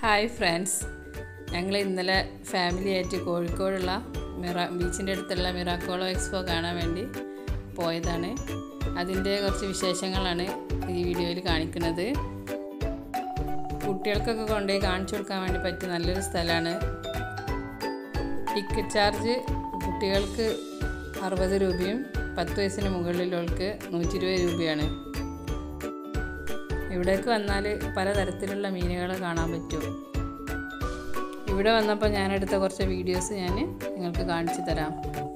hi friends ഞങ്ങൾ ഇന്നലെ family ആയിട്ട് കോഴിക്കോടുള്ള മിറ ബീച്ചിൻ്റെ അടുത്തുള്ള മിറാക്കോളോ എക്സ്പോ കാണാൻ വേണ്ടി പോയതാണ് അതിൻ്റെ കുറച്ച് വിശേഷങ്ങളാണ് ഈ വീഡിയോയിൽ കാണിക്കുന്നത് കുട്ടികൾക്കൊക്കെ കൊണ്ടുപോയി കാണിച്ചു കൊടുക്കാൻ വേണ്ടി പറ്റിയ നല്ലൊരു സ്ഥലമാണ് ടിക്കറ്റ് ചാർജ് കുട്ടികൾക്ക് അറുപത് രൂപയും പത്ത് വയസ്സിന് മുകളിലുള്ളവർക്ക് നൂറ്റി ഇരുപത് രൂപയാണ് ഇവിടേക്ക് വന്നാൽ പലതരത്തിലുള്ള മീനുകൾ കാണാൻ പറ്റും ഇവിടെ വന്നപ്പോൾ ഞാനെടുത്ത കുറച്ച് വീഡിയോസ് ഞാൻ നിങ്ങൾക്ക് കാണിച്ചു തരാം